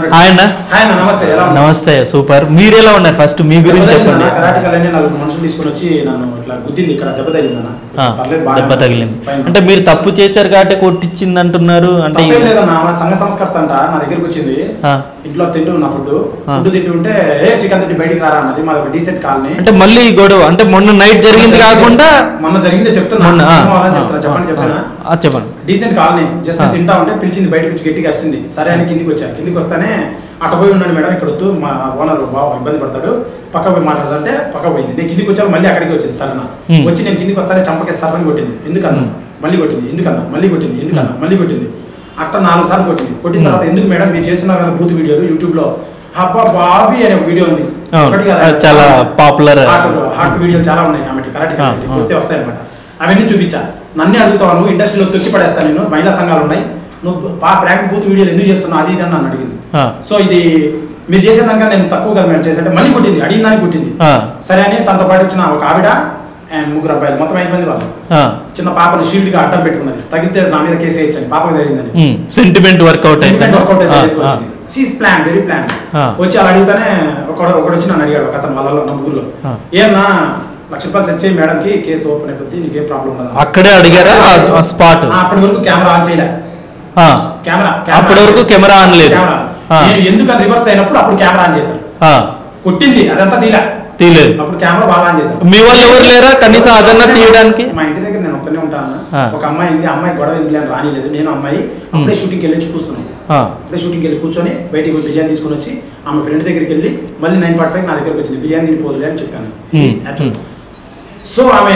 ఆయన హాయ్ అన్న నమస్తే ఎలా ఉన్నారు? నమస్తే సూపర్ మీరు ఎలా ఉన్నారు ఫస్ట్ మీ గురించి దెబ్బ చెప్పండి తగిలిందన్న, కరాటే కళని నలుగురు మనుషులు తీసుకొని వచ్చి నన్ను ఇట్లా గుద్దింది ఇక్కడ దెబ్బ తగిలిందన్న ఆ, పర్లేదు బాగానే దెబ్బ ఉంది. తగిలింది ఫైన్. అంటే మీరు తప్పు చేశారు కాబట్టి కొట్టించింది అంటున్నారు అంటే తప్పేం లేదన్న మా సంఘ సంస్కర్త అంట నా దగ్గరికి వచ్చింది ఆ, ఇంట్లో తింటూ నా ఫుడ్ ఆ. ఫుడ్ తింటూ ఉంటే ఏ శ్రీకాంత్ రెడ్డి బయటికి రారా అన్నది మాది ఒక డీసెంట్ కాలనీ అంటే మళ్ళీ ఈ గొడవ అంటే మొన్న నైట్ జరిగింది కాకుండా మొన్న జరిగిందే చెప్తున్నా మొన్న ఆ, సినిమా వాళ్ళని ఆ, చెప్తున్నా చెప్పండి ఆ, చెప్పినా ఆ, చెప్పండి డీసెంట్ కాలనీ జస్ట్ ఆ. తింటా ఉంటే పిలిచింది బయటకు వచ్చి గట్టిగా వస్తుంది సరే అని కిందికి వచ్చాను కిందికి వస్తానే అటు పోయి ఉన్నాడు మేడం ఇక్కడ వద్దు మా ఓనర్ బాగా ఇబ్బంది పడతాడు పక్క పోయి మాట్లాడుతుంటే పక్క పోయింది నేను కిందికి వచ్చాను మళ్ళీ అక్కడికి వచ్చింది సరేనా Hmm. వచ్చి నేను కిందికి వస్తానే చంపకే సర్రని కొట్టింది ఎందుకన్నా Hmm. మళ్ళీ కొట్టింది ఎందుకన్నా మళ్ళీ కొట్టింది ఎందుకన్నా మళ్ళీ కొట్టింది అట్ట నాలుగు సార్లు కొట్టింది కొట్టిన Hmm. తర్వాత ఎందుకు మేడం మీరు చేస్తున్నారు కదా బూత్ వీడియోలు యూట్యూబ్ లో హబ్బా బాబీ అనే ఒక వీడియో ఉంది అవును. ఒకటి కాదు. అది చాలా popular. హాట్ హాట్ వీడియోలు చాలా ఉన్నాయి ఆమె కరెక్ట్ ఆ, ఆ. కొడితే వస్తాయి అనమాట అవన్నీ చూపించా నన్నే అడుగుతావు నువ్వు ఇండస్ట్రీలో తొక్కి పడేస్తాను నేను మహిళా సంఘాలు ఉన్నాయి నువ్వు పా ప్రాంక్ బూత్ వీడియోలు ఎందుకు చేస్తున్నావు అది ఇది అని నన్ను అడిగింది ఆ, సో ఇది మీరు చేసేదానికన్నా నేను తక్కువ కదా మేడం చేసంటే మళ్ళీ కొట్టింది అడిగిన దానికి కొట్టింది ఆ, సరే అని తనతో పాటు వచ్చిన ఒక ఆవిడ అండ్ ముగ్గురు అబ్బాయిలు మొత్తం ఐదు మంది వాళ్ళు ఆ, చిన్న పాపని షీల్డ్ గా అడ్డం పెట్టుకున్నది తగిలితే నా మీద కేసు వేయచ్చని పాపకి జరిగిందని ఉమ్, సెంటిమెంట్ వర్కౌట్ అయితే వర్కౌట్ ఆ, అయితే ఆ, సీస్ ప్లాన్ వెరీ ప్లాన్ ఆ. వచ్చి అలా అడిగితేనే ఒకడు ఒకడు వచ్చి నన్ను అడిగాడు ఒక అతను వాళ్ళలో నా ఊర్లో ఆ. ఏమన్నా లక్ష రూపాయలు సెట్ చేయి మేడంకి కేసు ఓపెన్ అయిపోద్ది నీకేం ప్రాబ్లం ఉండదు అక్కడే అడిగారా ఆ స్పాట్ ఆ, అప్పటి వరకు కెమెరా ఆన్ చేయలే ఆ, కెమెరా అప్పటి వరకు కెమెరా ఆన్ లేదు. కెమెరా ఆ. నేను ఎందుకు అది రివర్స్ అయినప్పుడు అప్పుడు కెమెరా ఆన్ చేశాను ఆ, కొట్టింది అదంతా తీలే తీయలేదు అప్పుడు కెమెరా బాగా ఆన్ చేశాను మీ వాళ్ళు ఎవరు లేరా కనీసం అదన్నా తీయడానికి మా ఇంటి దగ్గర నేను ఒక్కనే ఉంటాను ఆ. ఒక అమ్మాయి ఉంది అమ్మాయి గొడవ ఎందుకు అని రానిలేదు నేను అమ్మాయి అప్పుడే షూటింగ్కి వెళ్ళి చూస్తున్నాను ఆ, అప్పుడే షూటింగ్కి వెళ్ళి కూర్చొని బయటికి పోయి బిర్యానీ తీసుకొని వచ్చి ఆమె ఫ్రెండ్ దగ్గరికి వెళ్ళి మళ్ళీ నైన్ ఫార్టీ ఫైవ్ నా దగ్గరికి వచ్చింది బిర్యానీ తినిపోదులే అని చెప్పాను ఉమ్, Actually. ఉమ్, సో ఆమె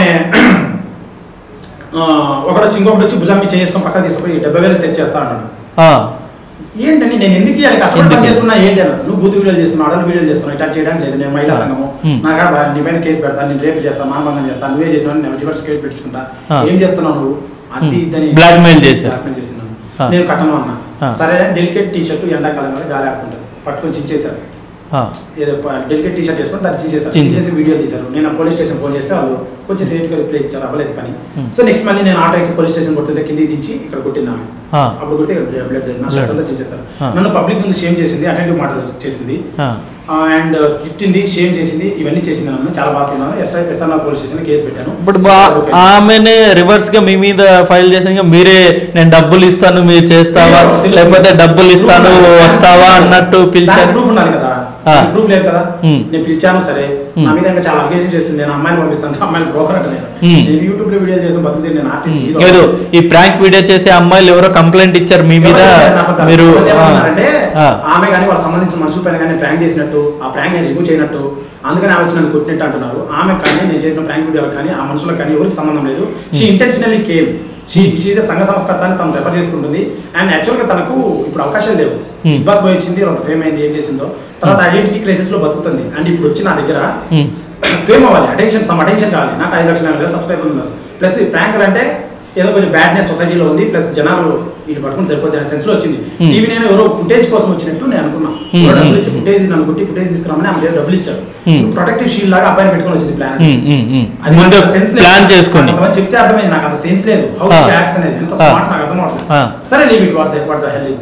ఆ, ఒకడు వచ్చి ఇంకొకటి వచ్చి భుజం మీద చేసుకొని పక్కన తీసుకుపోయి డెబ్బై వేలు సెట్ చేస్తా అన్నాడు ఆ, ఏంటండి నేను ఎందుకు ఇవ్వాలి కష్టపడి ఎందుకు? పని చేసుకున్నా ఏంటి అన్న నువ్వు బూత్ వీడియోలు చేస్తున్నావు అడల్ వీడియోలు చేస్తున్నావు ఇట్లా చేయడానికి లేదు నేను మహిళా సంఘము Hmm. నా కాడ నీ పైన కేసు పెడతాను నేను రేపు చేస్తాను మానభంగం చేస్తాను నువ్వే చేసినావు నేను డివర్స్ కేసు పెట్టుకుంటా Ah. ఏం చేస్తున్నావు నువ్వు అది Hmm. ఇద్దని Blackmail చేశారు. బ్లాక్మెయిల్ చేసినాను Ah. నేను కట్టను అన్నా Ah. సరే డెలికేట్ టీ షర్ట్ ఎండాకాలం కదా గాలి ఆడుతుంటది పట్టుకొని చించేశారు ఆ, ఏదో డెలికేట్ టీ షర్ట్ వేసుకొని దాన్ని చించేశారు చించేశారు. చించేసి వీడియో తీశారు నేను పోలీస్ స్టేషన్ ఫోన్ చేస్తే వాళ్ళు కొంచెం రేట్గా రిప్లై ఇచ్చారు అవ్వలేదు కానీ Hmm. సో నెక్స్ట్ మళ్ళీ నేను ఆటోకి పోలీస్ స్టేషన్ కొడుతుంటే కిందికి దించి ఇక్కడ కొట్టింది ఆమె ఆ, అప్పుడు కొడితే ఇక్కడ బ్లడ్ నా షర్ట్ అంతా చించేశారు Ah. నన్ను పబ్లిక్ ముందు షేమ్ చేసింది అటెంటివ్ మాట చేసింది ఆ, అండ్ తిట్టింది షేమ్ చేసింది ఇవన్నీ చేసింది నన్ను చాలా బాగున్నాను ఎస్ఐ ఎస్ఆర్ఆర్ పోలీస్ స్టేషన్ కేసు పెట్టాను ఇప్పుడు బా- ఆమెనే రివర్స్ గా మీ మీద ఫైల్ చేసాక మీరే నేను డబ్బులు ఇస్తాను మీరు చేస్తావా లేకపోతే డబ్బులు ఇస్తాను వస్తావా అన్నట్టు పిలిచారు ప్రూఫ్ ఉండాలి కదా ఆ. ప్రూఫ్ లేదు కదా Hmm. నేను పిలిచాను సరే Hmm. నా మీద ఇంకా చాలా అలిగేషన్ చేస్తుంది నేను అమ్మాయిని పంపిస్తాను అమ్మాయిని బ్రోకర్ అంటే నేను Hmm. నేను యూట్యూబ్ లో వీడియో చేసిన బతుకుతే నేను ఆర్టిస్ట్ హీరో. లేదు ఈ ప్రాంక్ వీడియో చేసే అమ్మాయిలు ఎవరో కంప్లైంట్ ఇచ్చారు మీ మీద మీరు ఆ, అంటే ఆ, ఆమె కానీ వాళ్ళకి సంబంధించిన మనుషుల పైన కానీ ప్రాంక్ చేసినట్టు ఆ ప్రాంక్ నేను రిమూవ్ చేయనట్టు అందుకని ఆమె వచ్చి నన్ను కొట్టినట్టు అంటున్నారు ఆమె కానీ నేను చేసిన ప్రాంక్ వీడియోలకు కానీ ఆ మనుషులకు కానీ ఎవరికి సంబంధం లేదు she intentionally came she she సంఘ సంస్కర్త అని తను రెఫర్ చేసుకుంటుంది అండ్ యాక్చువల్గా తనకు ఇప్పుడు అవకాశాలు లేవు Hmm. బిగ్ బాస్ పోయి వచ్చింది అంత ఫేమ్ అయింది ఏం చేసిందో తర్వాత ఐడెంటిటీ క్రైసిస్ లో బతుకుతుంది అండ్ ఇప్పుడు వచ్చి నా దగ్గర ఉమ్, ఫేమ్ అవ్వాలి అటెన్షన్ సమ్ అటెన్షన్ కావాలి నాకు ఐదు లక్షల ఎనభై వేల సబ్స్క్రైబర్లు ఉన్నారు ప్లస్ ప్రాంకర్ అంటే ఏదో కొంచెం బ్యాడ్నెస్ సొసైటీలో ఉంది ప్లస్ జనాలు ఇటు పట్టుకుని సరిపోతుంది అనే సెన్స్ లో వచ్చింది Hmm. టీవీ నేను ఎవరో ఫుటేజ్ కోసం వచ్చినట్టు నేను అనుకున్నా Hmm. ఎవరో డబ్బులు ఇచ్చి ఫుటేజ్ నన్ను కొట్టి ఫుటేజ్ తీసుకురామని ఆమె ఏదో డబ్బులు ఇచ్చారు Hmm. ప్రొటెక్టివ్ షీల్డ్ లాగా అబ్బాయిని పెట్టుకొని వచ్చింది ప్లాన్ ఉమ్, ఉమ్, ఉమ్. అది ముందు నాకు సెన్స్ లేదు. ప్లాన్ చేసుకొని కొంతమంది చెప్తే అర్థమైంది నాకు అంత సెన్స్ లేదు హౌ Ah. యాక్స్ అనేది ఎంత Ah. స్మార్ట్ నాకు అర్థం అవట్లేదు Ah. సరే leave it what what the hell is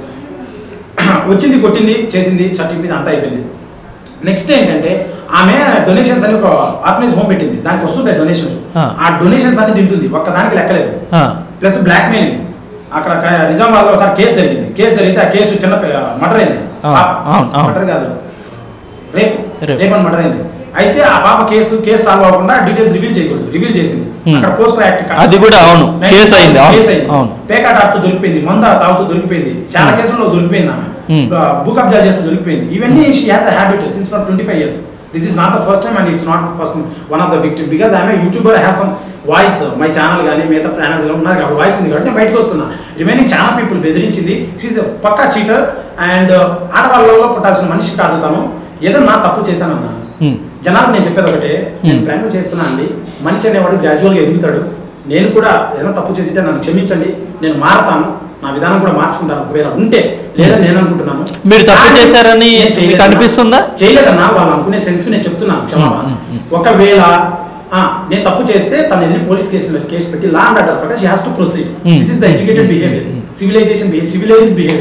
వచ్చింది కొట్టింది చేసింది సర్టిఫికేట్ అంతా అయిపోయింది నెక్స్ట్ ఏంటంటే ఆమె డొనేషన్స్ అని ఒక ఆర్ఫనేజ్ హోమ్ పెట్టింది దానికి వస్తుంటాయి డొనేషన్స్ Ah. ఆ డొనేషన్స్ అన్ని తింటుంది ఒక్క దానికి లెక్కలేదు ఆ, ప్లస్ బ్లాక్ మెయిలింగ్ అక్కడ క- నిజామాబాద్లో ఒకసారి కేసు జరిగింది కేసు జరిగితే ఆ కేసు చిన్న మర్డర్ అయింది Ah, అవును, అవును. మర్డర్ కాదు రేపు రేపు. రేపు అని మర్డర్ అయింది అయితే ఆ పాప కేసు కేసు సాల్వ్ అవ్వకుండా డీటెయిల్స్ రివీల్ చేయకూడదు రివీల్ చేసింది Hmm. అక్కడ పోస్ట్ యాక్ట్ అది కూడా అవును. కేసు అయింది, అవును, కేసు అయింది అవును. పేకాట ఆడుతూ దొరికిపోయింది మంద తాగుతూ దొరికిపోయింది చాలా Hmm. కేసుల్లో దొరికిపోయింది ఆమె Hmm. భూ కబ్జా చేస్తూ దొరికిపోయింది ఇవన్నీ she has habit since for twenty five years this is not the first time and it's not first one of the victim because I'm YouTuber have some voice my channel కానీ మిగతా channels ఉన్నారు కాబట్టి voice ఉంది కాబట్టి నేను బయటకు వస్తున్నా remaining చాలా పీపుల్ బెదిరించింది షీజ్ పక్కా చీటర్ అండ్ ఆడవాళ్ళలో పుట్టాల్సిన మనిషి కాదు తను ఏదో నా తప్పు చేశానన్నా ఉమ్, జనాలకు నేను చెప్పేది ఒకటే నేను Hmm. ప్రయాణం చేస్తున్నా అండి మనిషి అనేవాడు గ్రాడ్యువల్గా ఎదుగుతాడు నేను కూడా ఏదైనా తప్పు చేసింటే నన్ను క్షమించండి నేను మారతాను నా విధానం కూడా మార్చుకుంటాను ఒకవేళ ఉంటే లేదా నేను అనుకుంటున్నాను మీరు తప్పు కానీ చేశారని నేను మీకు చేయలేదన్నా. అనిపిస్తుందా? చేయలేదన్నా వాళ్ళు అనుకునే సెన్స్ నేను చెప్తున్నాను క్షమాపణ Hmm, hmm, ఒకవేళ ఆ, నేను తప్పు చేస్తే తను వెళ్ళి పోలీస్ కేసు కేసు పెట్టి లా అండ్ ఆర్డర్ ప్రకారం she has to proceed Hmm. This is the educated behaviour Hmm. Civilisation civilised behaviour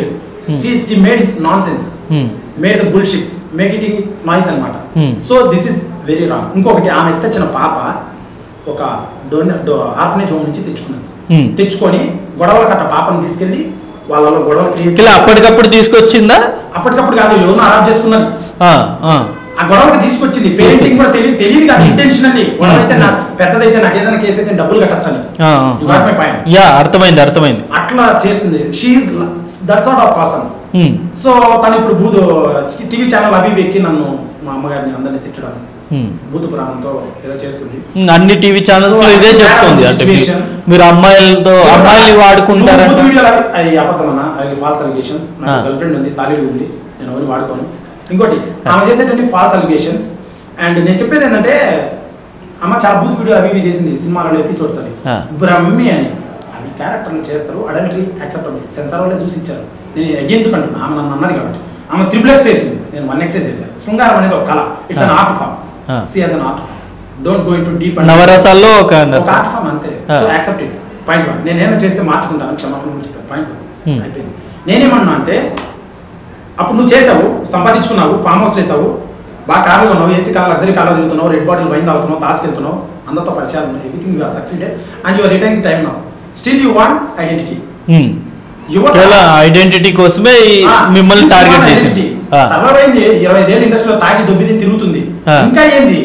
Hmm. She she made it nonsense Hmm. Made the bullshit make it in noise అనమాట Hmm. So this is very wrong ఇంకొకటి ఆమె ఎత్తుకొచ్చిన పాప ఒక Dhone orphanage home నుంచి తెచ్చుకున్నది Hmm. తెచ్చుకొని గొడవల కట్ట పాపను తీసుకెళ్లి వాళ్ళలో గొడవలు క్రియేట్ ఇలా అప్పటికప్పుడు తీసుకొచ్చిందా అప్పటికప్పుడు కాదు ఎవరు అడాప్ట్ చేసుకున్నది ఆ, ఆ. ఆ గొడవకి తీసుకొచ్చింది పేరెంటింగ్ కూడా తెలియదు తెలియదు కదా ఇంటెన్షనల్లీ గొడవ అయితే నా పెద్దదైతే నాకు ఏదైనా కేసు అయితే డబ్బులు కట్టచ్చని ఆ, You got my ఆ. point. యా అర్థమైంది అర్థమైంది అట్లా చేస్తుంది she that sort of person Hmm. So తను ఇప్పుడు బూత్ టీవీ ఛానల్ అవి ఇవి ఎక్కి నన్ను మా అమ్మగారిని అందరినీ తిట్టడం Hmm. భూత పురాణంతో ఏదో చేస్తుంది Hmm, అన్ని టీవీ ఛానల్స్ లో So, ఇదే I'm చెప్తుంది sad అంటే situation. మీరు- మీరు అమ్మాయిలతో అమ్మాయిల్ని నువ్వు వాడుకుంటారంట భూత వీడియోలు అవి అవి అబద్ధం అన్న అవి ఫాల్స్ అలిగేషన్స్ నాకు Ah. గర్ల్ ఫ్రెండ్ ఉంది సాలిడ్ ఉంది నేను ఎవరిని వాడుకోను ఇంకోటి ఆమె చేసేటన్ని ఫాల్స్ అలిగేషన్స్ అండ్ నేను చెప్పేది ఏంటంటే అమ్మ చాలా బూత్ వీడియో అవి ఇవి చేసింది సినిమాలలో ఎపిసోడ్స్ అవి Ah. బ్రహ్మి అని అవి క్యారెక్టర్లు చేస్తారు అడల్టరీ యాక్సెప్టబుల్ సెన్సార్ వాళ్ళే చూసి ఇచ్చారు నేను ఎందుకు అంటున్నా ఆమె నన్ను అన్నది కాబట్టి ఆమె త్రిబుల్ ఎక్స్ చేసింది నేను వన్ ఎక్సే చేశాను శృంగారం అనేది ఒక కళ it's an Ah. Art form Ah. See as an art form don't go in too deep నవరసాల్లో ఒక ఒక ఆర్ట్ ఫామ్ అంతే Ah. So accept it point one నేను ఏమైనా చేస్తే మార్చుకుంటాను క్షమాపణ కూడా చెప్తాను పాయింట్ వన్ Hmm. అయిపోయింది నేనేమన్నా అంటే అప్పుడు నువ్వు చేసావు సంపాదించుకున్నావు ఫామ్ హౌస్ వేసావు బాగా కార్లు కొన్నావు ఏసీ కార్ లగ్జరీ కార్లో తిరుగుతున్నావు రెడ్ బాటిల్ వైన్ తాగుతున్నావు తాజ్కి వెళ్తున్నావు అందరితో పరిచయాలు ఉన్నాయి everything you succeeded and your retaining time now still you want identity Hmm. కేవలం ఐడెంటిటీ కోసమే ఈ మిమ్మల్ని టార్గెట్ చేసింది ఆ. సర్వర్ అయింది ఇరవై ఐదేళ్ళు ఇండస్ట్రీలో తాగి దొబ్బిది తిరుగుతుంది ఆ. ఇంకా ఏంది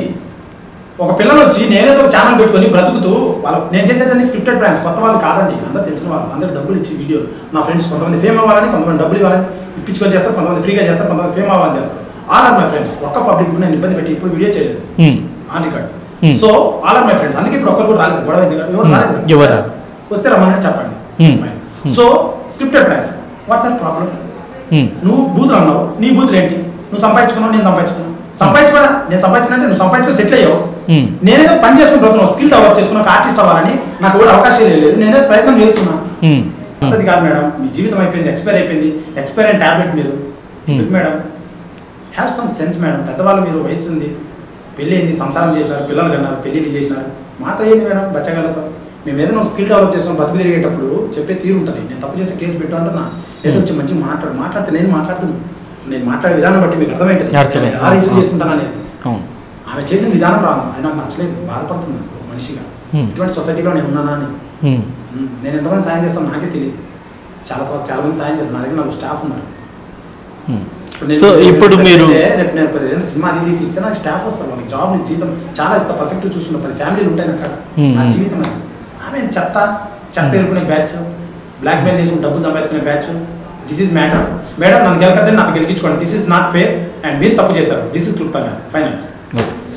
ఒక పిల్లలు వచ్చి నేనేదో ఒక ఛానల్ పెట్టుకొని బ్రతుకుతూ వాళ్ళ నేను చేసేటన్ని స్క్రిప్టెడ్ ప్లాన్స్ కొత్త వాళ్ళు కాదండి అందరూ తెలిసిన వాళ్ళు అందరూ డబ్బులు ఇచ్చి వీడియో నా ఫ్రెండ్స్ కొంతమంది ఫేమ్ అవ్వాలని కొంతమంది డబ్బులు ఇవ్వాలని ఇప్పించుకొని చేస్తారు కొంతమంది ఫ్రీగా చేస్తారు కొంతమంది ఫేమ్ అవ్వాలని చేస్తారు ఆల్ ఆర్ మై ఫ్రెండ్స్ ఒక్క పబ్లిక్ నేను ఇబ్బంది పెట్టి ఇప్పుడు వీడియో చేయలేదు Hmm. On record Hmm. So all are my friends అందుకే ఇప్పుడు ఒక్కరు కూడా రాలేదు గొడవ ఎందుకు ఎవరు Hmm. రాలేదు ఎవరు? వస్తే రమ్మని చెప్పండి Hmm. Hmm. So scripted plans what's our problem Hmm. నువ్వు బూతులు అన్నావు నీ బూతులు ఏంటి నువ్వు సంపాదించుకున్నావు నేను సంపాదించుకున్నాను సంపాదించుకున్నా నేను సంపాదించుకున్నా అంటే నువ్వు సంపాదించుకుని సెటిల్ అయ్యావు Hmm. నేనేదో పని చేసుకుని బ్రతున్నావు స్కిల్ డెవలప్ చేసుకున్నా ఒక ఆర్టిస్ట్ అవ్వాలని నాకు కూడా అవకాశం లేదు నేనే ప్రయత్నం చేస్తున్నా Hmm. అది కాదు మేడం మీ జీవితం అయిపోయింది ఎక్స్పైర్ అయిపోయింది ఎక్స్పైర్ అయిన టాబ్లెట్ మీరు ఎందుకు madam have some sense madam పెద్దవాళ్ళు మీరు వయసు ఉంది పెళ్ళి అయింది సంసారం చేసినారు పిల్లలు కన్నారు పెళ్ళిళ్ళు చేసినారు మాతో ఏంది మేడం బచ్చగలతో మేము ఏదైనా ఒక స్కిల్ డెవలప్ చేసుకుని బతుకు తిరిగేటప్పుడు చెప్పే తీరు ఉంటుంది నేను తప్పు చేసే కేసు పెట్టు అంటున్నా ఏదో వచ్చి మంచిగా మాట్లాడు మాట్లాడితే నేను మాట్లాడుతున్నాను నేను మాట్లాడే విధానం బట్టి మీకు అర్థమైంటుంది అర్థమైంది. ఎలా రిసీవ్ చేసుకుంటాను అనేది అవును. ఆమె చేసిన విధానం రాను అది నాకు నచ్చలేదు బాధపడుతున్నాను ఒక మనిషిగా Hmm. ఇటువంటి సొసైటీలో నేను ఉన్నానా అని Hmm. మ్మ్. నేను ఎంతమంది సాయం చేస్తాను నాకే తెలియదు చాలా సార్లు చాలా మంది సాయం చేస్తాను నా దగ్గర నాకు స్టాఫ్ ఉన్నారు Hmm. ఇప్పుడు నేను సో ఇప్పుడు రేపు మీరు అయితే రేపు నేను పది ఏదైనా సినిమా అది ఇది తీస్తే నాకు స్టాఫ్ వస్తారు వాళ్ళకి జాబ్ జీతం చాలా ఇస్తా పర్ఫెక్ట్ చూసుకుంటా పది ఫ్యామిలీలు ఉంటాయి నాకు అక్కడ మ్మ్. నా జీవితం అది ఆమె చెత్త చెత్త ఎరుకునే బ్యాచ్ బ్లాక్ మెయిల్ చేసుకుని డబ్బులు సంపాదించుకునే batch this is matter madam నన్ను గెలకద్దని నాకు గెలిపించుకోండి this is not fair and మీరు తప్పు చేశారు దిస్ ఇస్ క్లుప్తంగా ఫైనల్ ఓకే